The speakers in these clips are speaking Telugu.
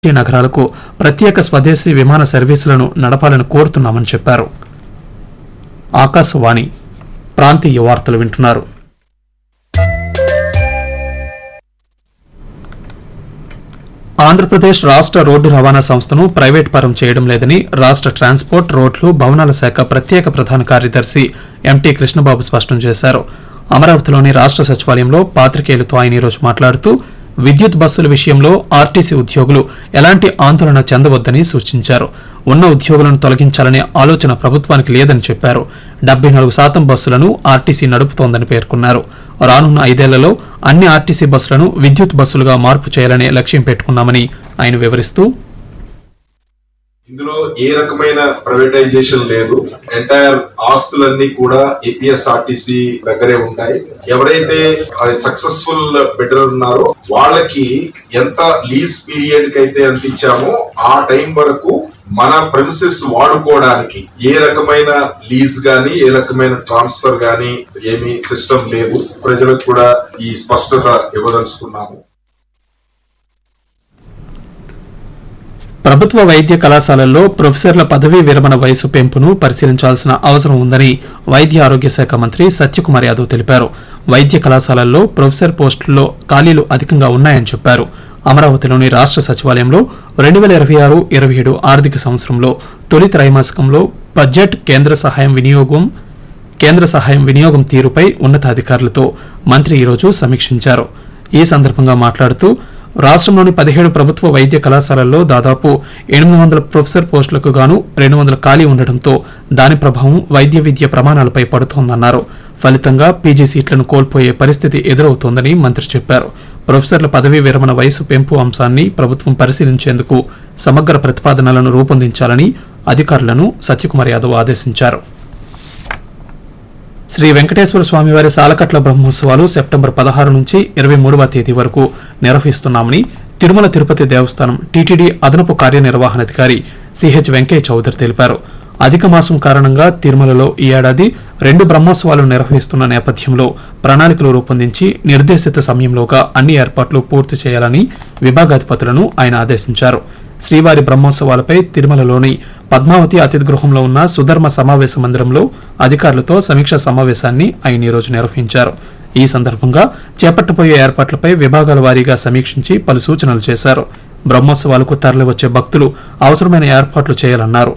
ఈ నగరాలకు ప్రత్యేక స్వదేశీ విమాన సర్వీసులను నడపాలని కోరుతున్నామని చెప్పారు ఆకాశవాణి ప్రాంతీయ వార్తలు వింటున్నారు ఆంధ్రప్రదేశ్ రాష్ట్ర రోడ్డు రవాణా సంస్థను ప్రైవేట్ పరం చేయడం లేదని రాష్ట్ర ట్రాన్స్పోర్ట్ రోడ్లు భవనాల శాఖ ప్రత్యేక ప్రధాన కార్యదర్శి ఎంటీ కృష్ణబాబు స్పష్టం చేశారు అమరావతిలోని రాష్ట్ర సచివాలయంలో పాత్రికేయులతో ఆయన ఈరోజు మాట్లాడుతూ విద్యుత్ బస్సుల విషయంలో ఆర్టీసీ ఉద్యోగులు ఎలాంటి ఆందోళన చెందవద్దని సూచించారు ఉన్న ఉద్యోగులను తొలగించాలనే ఆలోచన ప్రభుత్వానికి లేదని చెప్పారు డెబ్బై నాలుగు శాతం బస్సులను ఆర్టీసీ నడుపుతోందని పేర్కొన్నారు రానున్న ఐదేళ్లలో అన్ని ఆర్టీసీ బస్సులను విద్యుత్ బస్సులుగా మార్పు చేయాలనే లక్ష్యం పెట్టుకున్నామని ఆయన వివరిస్తూ ఇందులో ఏ రకమైన ప్రైవేటైజేషన్ లేదు ఎంటైర్ ఆస్తులన్నీ కూడా ఏపీఎస్ఆర్టీసీ దగ్గరే ఉంటాయి ఎవరైతే సక్సెస్ఫుల్ బిడ్డర్ ఉన్నారో వాళ్ళకి ఎంత లీజ్ పీరియడ్ కి అయితే ఎంత ఇచ్చామో ఆ టైం వరకు మన ప్రిన్సెస్ వాడుకోవడానికి ఏ రకమైన లీజ్ గాని ఏ రకమైన ట్రాన్స్ఫర్ గాని ఏమీ సిస్టమ్ లేదు ప్రజలకు కూడా ఈ స్పష్టత ఇవ్వదలుచుకున్నాము ప్రభుత్వ వైద్య కళాశాలల్లో ప్రొఫెసర్ల పదవీ విరమణ వయసు పెంపును పరిశీలించాల్సిన అవసరం ఉందని వైద్య ఆరోగ్య శాఖ మంత్రి సత్యకుమార్ యాదవ్ తెలిపారు వైద్య కళాశాలల్లో ప్రొఫెసర్ పోస్టుల్లో ఖాళీలు అధికంగా ఉన్నాయని చెప్పారు అమరావతిలోని రాష్ట్ర సచివాలయంలో రెండు వేల ఇరవై ఆరు ఇరవై ఏడు ఆర్థిక సంవత్సరంలో తొలి త్రైమాసికంలో బడ్జెట్ కేంద్ర సహాయం వినియోగం కేంద్ర సహాయం వినియోగం తీరుపై ఉన్నతాధికారులతో మంత్రి ఈరోజు సమీక్షించారు ఈ సందర్భంగా మాట్లాడుతూ రాష్ట్రంలోని పదిహేడు ప్రభుత్వ వైద్య కళాశాలల్లో దాదాపు ఎనిమిది వందల ప్రొఫెసర్ పోస్టులకు గాను రెండు వందల ఖాళీ ఉండటంతో దాని ప్రభావం వైద్య విద్య ప్రమాణాలపై పడుతోందన్నారు ఫలితంగా పీజీ సీట్లను కోల్పోయే పరిస్థితి ఎదురవుతోందని మంత్రి చెప్పారు ప్రొఫెసర్ల పదవీ విరమణ వయసు పెంపు అంశాన్ని ప్రభుత్వం పరిశీలించేందుకు సమగ్ర ప్రతిపాదనలను రూపొందించాలని అధికారులను సత్యకుమార్ యాదవ్ ఆదేశించారు శ్రీ వెంకటేశ్వర స్వామివారి సాలకట్ల బ్రహ్మోత్సవాలు సెప్టెంబర్ పదహారు నుంచి ఇరవై మూడవ తేదీ వరకు నిర్వహిస్తున్నామని తిరుమల తిరుపతి దేవస్థానం టీటీడీ అదనపు కార్యనిర్వహణాధికారి సిహెచ్ వెంకయ్య చౌదరి తెలిపారు అధిక మాసం కారణంగా తిరుమలలో ఈ ఏడాది రెండు బ్రహ్మోత్సవాలు నిర్వహిస్తున్న నేపథ్యంలో ప్రణాళికలు రూపొందించి నిర్దేశిత సమయంలోగా అన్ని ఏర్పాట్లు పూర్తి చేయాలని విభాగాధిపతులను ఆయన ఆదేశించారు శ్రీవారి బ్రహ్మోత్సవాలపై తిరుమలలోని పద్మావతి అతిథి గృహంలో ఉన్న సుధర్మ సమావేశ మందిరంలో అధికారులతో సమీక్షా సమావేశాన్ని ఆయన ఈరోజు నిర్వహించారు ఈ సందర్భంగా చేపట్టబోయే ఏర్పాట్లపై విభాగాల వారీగా సమీక్షించి పలు సూచనలు చేశారు బ్రహ్మోత్సవాలకు తరలివచ్చే భక్తులు అవసరమైన ఏర్పాట్లు చేయాలన్నారు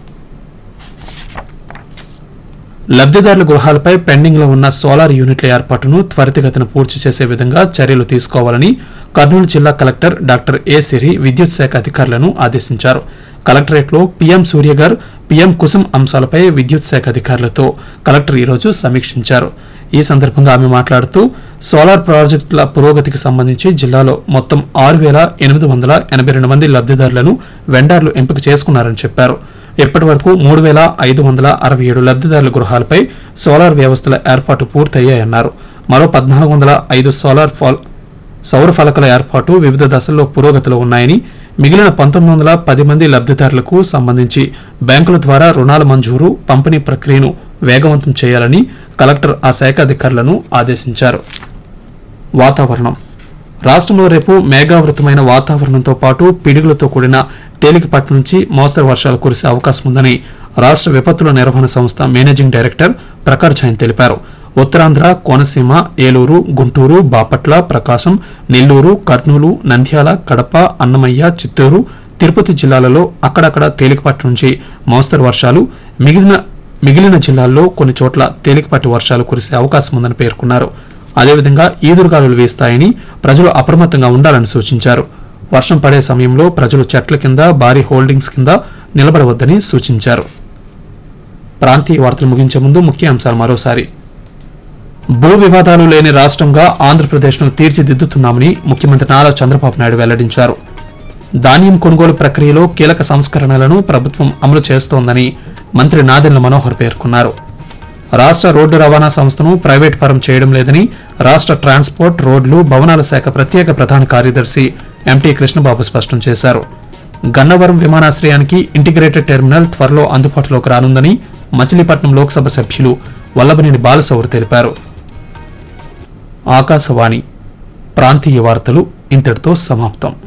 లబ్ధిదారుల గృహాలపై పెండింగ్ లో ఉన్న సోలార్ యూనిట్ల ఏర్పాటును త్వరితగతిన పూర్తి చేసే విధంగా చర్యలు తీసుకోవాలని కర్నూలు జిల్లా కలెక్టర్ డాక్టర్ ఏ సిరి విద్యుత్ శాఖ అధికారులను ఆదేశించారు కలెక్టరేట్లో పీఎం సూర్యగర్ పీఎం కుసుమ్ అంశాలపై విద్యుత్ శాఖ అధికారులతో కలెక్టర్ ఈరోజు సమీక్షించారు ఈ సందర్భంగా ఆమె మాట్లాడుతూ సోలార్ ప్రాజెక్టుల పురోగతికి సంబంధించి జిల్లాలో మొత్తం ఆరు వేల ఎనిమిది వందల ఎనభై రెండు మంది లబ్ధిదారులను వెండార్లు ఎంపిక చేసుకున్నారని చెప్పారు ఇప్పటి వరకు మూడు వేల ఐదు వందల అరవై ఏడు లబ్ధిదారుల గృహాలపై సోలార్ వ్యవస్థల ఏర్పాటు పూర్తయ్యాయన్నారు మరో పద్నాలుగు వందల ఐదు సోలార్ ఫాల్ సౌర ఫలకల ఏర్పాటు వివిధ దశల్లో పురోగతిలో ఉన్నాయని మిగిలిన పంతొమ్మిది వందల పది మంది లబ్ధిదారులకు సంబంధించి బ్యాంకుల ద్వారా రుణాల మంజూరు పంపిణీ ప్రక్రియను వేగవంతం చేయాలని కలెక్టర్ ఆ శాఖ అధికారులను ఆదేశించారు వాతావరణం రాష్ట్రంలో రేపు మేఘావృతమైన వాతావరణంతో పాటు పిడుగులతో కూడిన తేలికపాటి నుంచి మోస్తరు వర్షాలు కురిసే అవకాశం ఉందని రాష్ట్ర విపత్తుల నిర్వహణ సంస్థ మేనేజింగ్ డైరెక్టర్ ప్రకాష్ జైన్ తెలిపారు ఉత్తరాంధ్ర కోనసీమ ఏలూరు గుంటూరు బాపట్ల ప్రకాశం నెల్లూరు కర్నూలు నంద్యాల కడప అన్నమయ్య చిత్తూరు తిరుపతి జిల్లాలలో అక్కడక్కడ తేలికపాటి నుంచి మోస్తరు వర్షాలు మిగిలిన మిగిలిన జిల్లాల్లో కొన్ని చోట్ల తేలికపాటి వర్షాలు కురిసే అవకాశం ఉందని పేర్కొన్నారు అదేవిధంగా ఈదురుగాలులు వీస్తాయని ప్రజలు అప్రమత్తంగా ఉండాలని సూచించారు వర్షం పడే సమయంలో ప్రజలు చెట్ల కింద భారీ హోల్డింగ్స్ కింద నిలబడవద్దని సూచించారు ప్రాంతీయ వార్తలు ముగించే ముందు ముఖ్య అంశాలు మరోసారి భూ వివాదాలు లేని రాష్ట్రంగా ఆంధ్రప్రదేశ్ను తీర్చిదిద్దుతున్నామని ముఖ్యమంత్రి నారా చంద్రబాబు నాయుడు వెల్లడించారు ధాన్యం కొనుగోలు ప్రక్రియలో కీలక సంస్కరణలను ప్రభుత్వం అమలు చేస్తోందని మంత్రి నాదెండ్ల మనోహర్ పేర్కొన్నారు రాష్ట్ర రోడ్డు రవాణా సంస్థను ప్రైవేట్ పరం చేయడం లేదని రాష్ట్ర ట్రాన్స్పోర్ట్ రోడ్లు భవనాల శాఖ ప్రత్యేక ప్రధాన కార్యదర్శి ఎంటీ కృష్ణబాబు స్పష్టం చేశారు గన్నవరం విమానాశ్రయానికి ఇంటిగ్రేటెడ్ టెర్మినల్ త్వరలో అందుబాటులోకి రానుందని మచిలీపట్నం లోక్సభ సభ్యులు వల్లభనేని బాలసౌరి తెలిపారు ఆకాశవాణి ప్రాంతీయ వార్తలు ఇంతటితో సమాప్తం